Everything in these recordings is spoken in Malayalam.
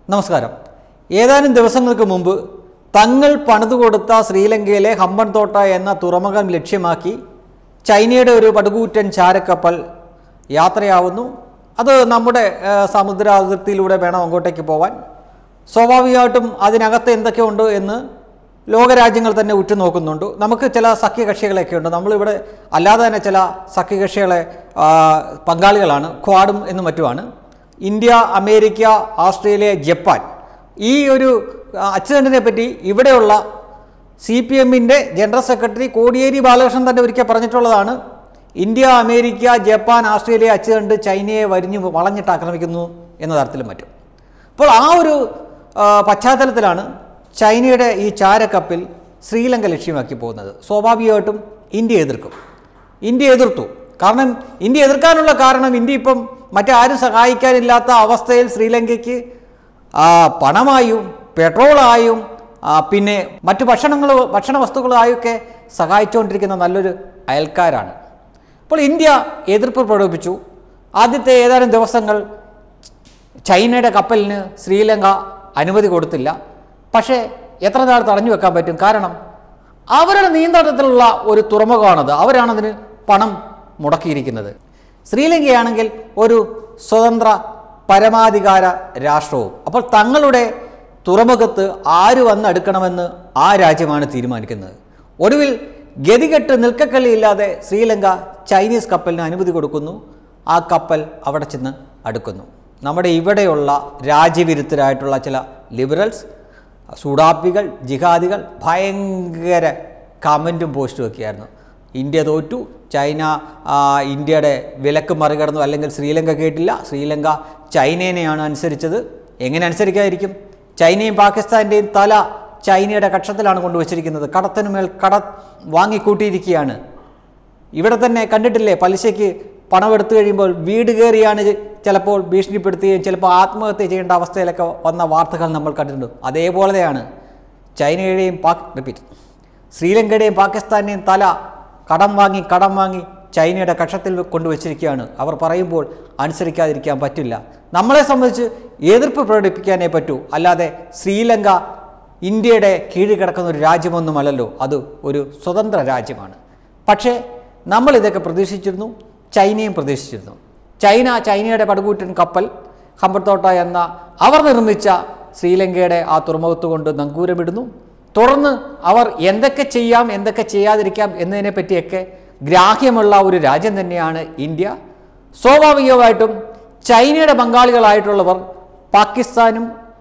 നമസ്കാരം ഏതാനും ദിവസങ്ങൾക്ക് മുമ്പ് തങ്ങൾ പണിതുകൊടുത്ത ശ്രീലങ്കയിലെ ഹമ്പൻ തോട്ട എന്ന തുറമുഖം ലക്ഷ്യമാക്കി ചൈനയുടെ ഒരു പടുകൂറ്റൻ ചാരക്കപ്പൽ യാത്രയാവുന്നു അത് നമ്മുടെ ആ, സമുദ്ര അതിർത്തിയിലൂടെ വേണം അങ്ങോട്ടേക്ക് പോവാൻ സ്വാഭാവികമായിട്ടും അതിനകത്ത് എന്തൊക്കെയുണ്ട് എന്ന് ലോകരാജ്യങ്ങൾ തന്നെ ഉറ്റുനോക്കുന്നുണ്ട് നമുക്ക് ചില സഖ്യകക്ഷികളൊക്കെ ഉണ്ട് നമ്മളിവിടെ അല്ലാതെ തന്നെ ചില സഖ്യകക്ഷികളെ ആ, പങ്കാളികളാണ് ക്വാഡും എന്നും മറ്റുമാണ് ഇന്ത്യ അമേരിക്ക ഓസ്ട്രേലിയ ജപ്പാൻ ഈ ഒരു അച്ചുതണ്ടിനെ പറ്റി ഇവിടെയുള്ള സി പി എമ്മിൻ്റെ ജനറൽ സെക്രട്ടറി കോടിയേരി ബാലകൃഷ്ണൻ തന്നെ ഒരിക്കൽ പറഞ്ഞിട്ടുള്ളതാണ് ഇന്ത്യ അമേരിക്ക ജപ്പാൻ ഓസ്ട്രേലിയ അച്ചുതണ്ട് ചൈനയെ വരിഞ്ഞു വളഞ്ഞിട്ട് ആക്രമിക്കുന്നു എന്ന തരത്തിലും മറ്റും അപ്പോൾ ആ ഒരു ആ, പശ്ചാത്തലത്തിലാണ് ചൈനയുടെ ഈ ചാരക്കപ്പിൽ ശ്രീലങ്ക ലക്ഷ്യമാക്കി പോകുന്നത് സ്വാഭാവികമായിട്ടും ഇന്ത്യ എതിർക്കും ഇന്ത്യ എതിർത്തു കാരണം ഇന്ത്യ എതിർക്കാനുള്ള കാരണം ഇന്ത്യ ഇപ്പം മറ്റാരും സഹായിക്കാനില്ലാത്ത അവസ്ഥയിൽ ശ്രീലങ്കയ്ക്ക് ആ, പണമായും പെട്രോളായും ആ, പിന്നെ മറ്റു ഭക്ഷണങ്ങൾ ഭക്ഷണ വസ്തുക്കളായൊക്കെ സഹായിച്ചുകൊണ്ടിരിക്കുന്ന നല്ലൊരു അയൽക്കാരാണ് അപ്പോൾ ഇന്ത്യ എതിർപ്പ് പ്രകടിപ്പിച്ചു ആദ്യത്തെ ഏതാനും ദിവസങ്ങൾ ചൈനയുടെ കപ്പലിന് ശ്രീലങ്ക അനുമതി കൊടുത്തില്ല പക്ഷേ എത്ര നാൾ തടഞ്ഞു വെക്കാൻ പറ്റും കാരണം അവരുടെ നിയന്ത്രണത്തിലുള്ള ഒരു തുറമുഖമാണത് അവരാണതിന് പണം മുടക്കിയിരിക്കുന്നത് ശ്രീലങ്കയാണെങ്കിൽ ഒരു സ്വതന്ത്ര പരമാധികാര രാഷ്ട്രവും അപ്പോൾ തങ്ങളുടെ തുറമുഖത്ത് ആര് വന്ന് അടുക്കണമെന്ന് ആ രാജ്യമാണ് തീരുമാനിക്കുന്നത് ഒടുവിൽ ഗതികെട്ട് നിൽക്കക്കളിയില്ലാതെ ശ്രീലങ്ക ചൈനീസ് കപ്പലിന് അനുമതി കൊടുക്കുന്നു ആ കപ്പൽ അവിടെ ചെന്ന് അടുക്കുന്നു നമ്മുടെ ഇവിടെയുള്ള രാജ്യവിരുദ്ധരായിട്ടുള്ള ചില ലിബറൽസ് സൂഡാപ്പികൾ ജിഹാദികൾ ഭയങ്കര കമൻറ്റും പോസ്റ്റും ഒക്കെയായിരുന്നു ഇന്ത്യ തോറ്റു ചൈന ആ, ഇന്ത്യയുടെ വിലക്ക് മറികടന്നു അല്ലെങ്കിൽ ശ്രീലങ്ക കേട്ടില്ല ശ്രീലങ്ക ചൈനേനെയാണ് അനുസരിച്ചത് എങ്ങനെ അനുസരിക്കാതിരിക്കും ചൈനയും പാകിസ്ഥാൻ്റെയും തല ചൈനയുടെ കക്ഷത്തിലാണ് കൊണ്ടുവച്ചിരിക്കുന്നത് കടത്തിനുമേൽ കട വാങ്ങിക്കൂട്ടിയിരിക്കുകയാണ് ഇവിടെ തന്നെ കണ്ടിട്ടില്ലേ പലിശയ്ക്ക് പണം എടുത്തു കഴിയുമ്പോൾ വീട് കയറിയാണ് ഇത് ചിലപ്പോൾ ഭീഷണിപ്പെടുത്തുകയും ചിലപ്പോൾ ആത്മഹത്യ ചെയ്യേണ്ട അവസ്ഥയിലൊക്കെ വന്ന വാർത്തകൾ നമ്മൾ കണ്ടിട്ടുണ്ട് അതേപോലെയാണ് ചൈനയുടെയും പാക് റിപ്പീറ്റ് ശ്രീലങ്കയുടെയും പാകിസ്ഥാൻ്റെയും തല കടം വാങ്ങി കടം വാങ്ങി ചൈനയുടെ കക്ഷത്തിൽ കൊണ്ടുവച്ചിരിക്കുകയാണ് അവർ പറയുമ്പോൾ അനുസരിക്കാതിരിക്കാൻ പറ്റില്ല നമ്മളെ സംബന്ധിച്ച് എതിർപ്പ് പ്രകടിപ്പിക്കാനേ പറ്റൂ അല്ലാതെ ശ്രീലങ്ക ഇന്ത്യയുടെ കീഴിൽ കിടക്കുന്ന ഒരു രാജ്യമൊന്നുമല്ലല്ലോ അത് ഒരു സ്വതന്ത്ര രാജ്യമാണ് പക്ഷേ നമ്മൾ ഇതൊക്കെ പ്രതീക്ഷിച്ചിരുന്നു ചൈനയും പ്രതീക്ഷിച്ചിരുന്നു ചൈന ചൈനയുടെ പടുകൂറ്റൻ കപ്പൽ ഹമ്പത്തോട്ട എന്ന അവർ നിർമ്മിച്ച ശ്രീലങ്കയുടെ ആ തുറമുഖത്ത് കൊണ്ട് നങ്കൂരമിടുന്നു തുടർന്ന് അവർ എന്തൊക്കെ ചെയ്യാം എന്തൊക്കെ ചെയ്യാതിരിക്കാം എന്നതിനെ പറ്റിയൊക്കെ ഗ്രാഹ്യമുള്ള ഒരു രാജ്യം തന്നെയാണ് ഇന്ത്യ സ്വാഭാവികമായിട്ടും ചൈനയുടെ പങ്കാളികളായിട്ടുള്ളവർ പാകിസ്ഥാനും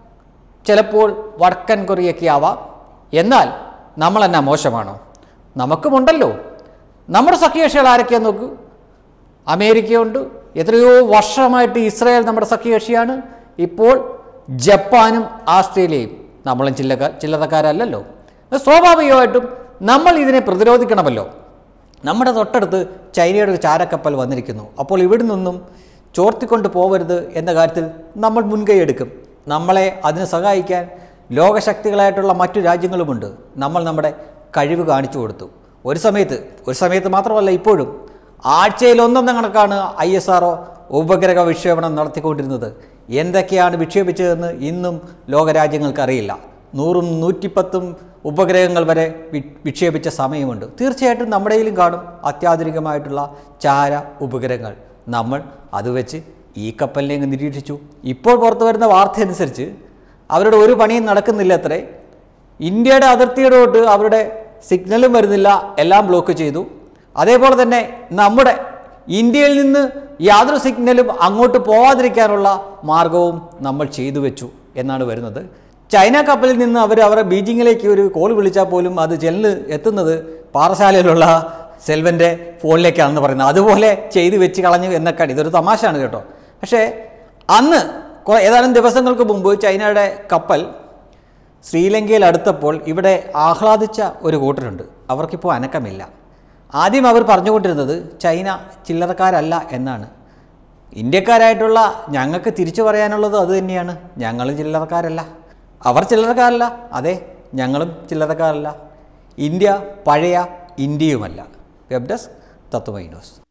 ചിലപ്പോൾ വടക്കൻ കൊറിയൊക്കെ ആവാം എന്നാൽ നമ്മൾ എന്നാ മോശമാണോ നമുക്കുമുണ്ടല്ലോ നമ്മുടെ സഖ്യകക്ഷികൾ ആരൊക്കെയാന്ന് നോക്കൂ അമേരിക്കയുണ്ട് എത്രയോ വർഷമായിട്ട് ഇസ്രായേൽ നമ്മുടെ സഖ്യകക്ഷിയാണ് ഇപ്പോൾ ജപ്പാനും ആസ്ട്രേലിയയും നമ്മളും ചില്ലക ചില്ലറക്കാരല്ലല്ലോ അത് സ്വാഭാവികമായിട്ടും നമ്മൾ ഇതിനെ പ്രതിരോധിക്കണമല്ലോ നമ്മുടെ തൊട്ടടുത്ത് ചൈനയുടെ ഒരു ചാരക്കപ്പൽ വന്നിരിക്കുന്നു അപ്പോൾ ഇവിടെ നിന്നും ചോർത്തിക്കൊണ്ട് പോവരുത് എന്ന കാര്യത്തിൽ നമ്മൾ മുൻകൈ എടുക്കും നമ്മളെ അതിന് സഹായിക്കാൻ ലോകശക്തികളായിട്ടുള്ള മറ്റു രാജ്യങ്ങളുമുണ്ട് നമ്മൾ നമ്മുടെ കഴിവ് കാണിച്ചു കൊടുത്തു ഒരു സമയത്ത് ഒരു സമയത്ത് മാത്രമല്ല ഇപ്പോഴും ആഴ്ചയിൽ ഒന്നെന്ന കണക്കാണ് ഐ എസ് ആർ ഉപഗ്രഹ വിക്ഷേപണം നടത്തിക്കൊണ്ടിരുന്നത് എന്തൊക്കെയാണ് വിക്ഷേപിച്ചതെന്ന് ഇന്നും ലോകരാജ്യങ്ങൾക്ക് അറിയില്ല നൂറും നൂറ്റിപ്പത്തും ഉപഗ്രഹങ്ങൾ വരെ വി- വിക്ഷേപിച്ച സമയമുണ്ട് തീർച്ചയായിട്ടും നമ്മുടെയിലും കാണും അത്യാധുനികമായിട്ടുള്ള ചാര ഉപഗ്രഹങ്ങൾ നമ്മൾ അത് വെച്ച് ഈ കപ്പലിനെ അങ്ങ് നിരീക്ഷിച്ചു ഇപ്പോൾ പുറത്തു വരുന്ന വാർത്ത അനുസരിച്ച് അവരുടെ ഒരു പണിയും നടക്കുന്നില്ല അത്രേ ഇന്ത്യയുടെ അതിർത്തിയോട്ട് അവരുടെ സിഗ്നലും വരുന്നില്ല എല്ലാം ബ്ലോക്ക് ചെയ്തു അതേപോലെ തന്നെ നമ്മുടെ ഇന്ത്യയിൽ നിന്ന് യാതൊരു സിഗ്നലും അങ്ങോട്ട് പോവാതിരിക്കാനുള്ള മാർഗവും നമ്മൾ ചെയ്തു വെച്ചു എന്നാണ് വരുന്നത് ചൈന കപ്പലിൽ നിന്ന് അവർ അവരെ ബീജിങ്ങിലേക്ക് ഒരു കോൾ വിളിച്ചാൽ പോലും അത് ചെല്ല് എത്തുന്നത് പാറശാലയിലുള്ള സെൽവൻ്റെ ഫോണിലേക്കാണെന്ന് പറയുന്നത് അതുപോലെ ചെയ്തു വെച്ച് കളഞ്ഞു എന്നൊക്കെയാണ് ഇതൊരു തമാശയാണ് കേട്ടോ പക്ഷേ അന്ന് കുറെ- ഏതാനും ദിവസങ്ങൾക്ക് മുമ്പ് ചൈനയുടെ കപ്പൽ ശ്രീലങ്കയിൽ അടുത്തപ്പോൾ ഇവിടെ ആഹ്ലാദിച്ച ഒരു കൂട്ടരുണ്ട് അവർക്കിപ്പോൾ അനക്കമില്ല ആദ്യം അവർ പറഞ്ഞുകൊണ്ടിരുന്നത് ചൈന ചില്ലറക്കാരല്ല എന്നാണ് ഇന്ത്യക്കാരായിട്ടുള്ള ഞങ്ങൾക്ക് തിരിച്ചു പറയാനുള്ളത് അത് തന്നെയാണ് ഞങ്ങളും ചില്ലറക്കാരല്ല അവർ ചില്ലറക്കാരല്ല അതെ ഞങ്ങളും ചില്ലറക്കാരല്ല ഇന്ത്യ പഴയ ഇന്ത്യയുമല്ല വെബ് ഡെസ്ക് തത്വമൈ ന്യൂസ്